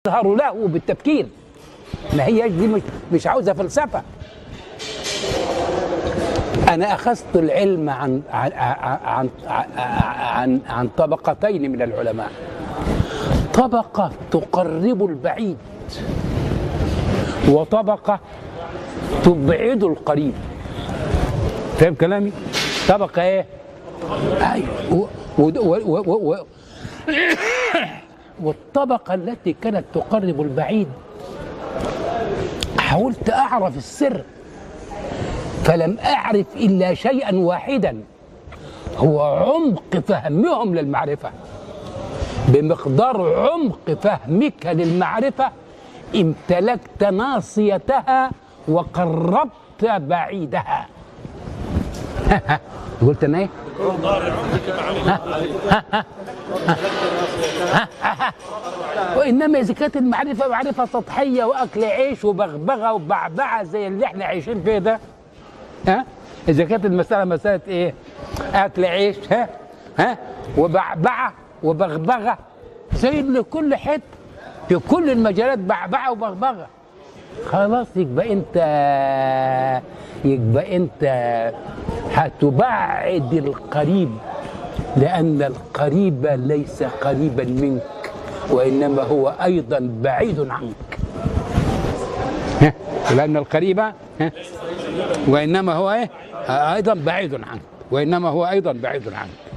يظهر له بالتفكير ما هي دي مش, مش عاوزه فلسفه انا اخذت العلم عن عن عن عن, عن, عن طبقتين من العلماء طبقه تقرب البعيد وطبقه تبعد القريب فاهم كلامي طبقه ايه ايوه و و و و و والطبقة التي كانت تقرب البعيد حاولت أعرف السر فلم أعرف إلا شيئا واحدا هو عمق فهمهم للمعرفة بمقدار عمق فهمك للمعرفة امتلكت ناصيتها وقربت بعيدها قلت انا ايه؟ وانما اذا كانت المعرفه معرفه سطحيه واكل عيش وبغبغه وبعبعه زي اللي احنا عايشين فيه ده ها اذا كانت المساله مساله ايه؟ اكل عيش ها ها وبعبعه وبغبغه سيب لكل حته في كل المجالات بعبعه وبغبغه خلاص يبقى انت يبقى انت هتبعد القريب لأن القريب ليس قريبا منك وإنما هو أيضا بعيد عنك لأن القريب وإنما هو إيه؟ أيضا بعيد عنك وإنما هو أيضا بعيد عنك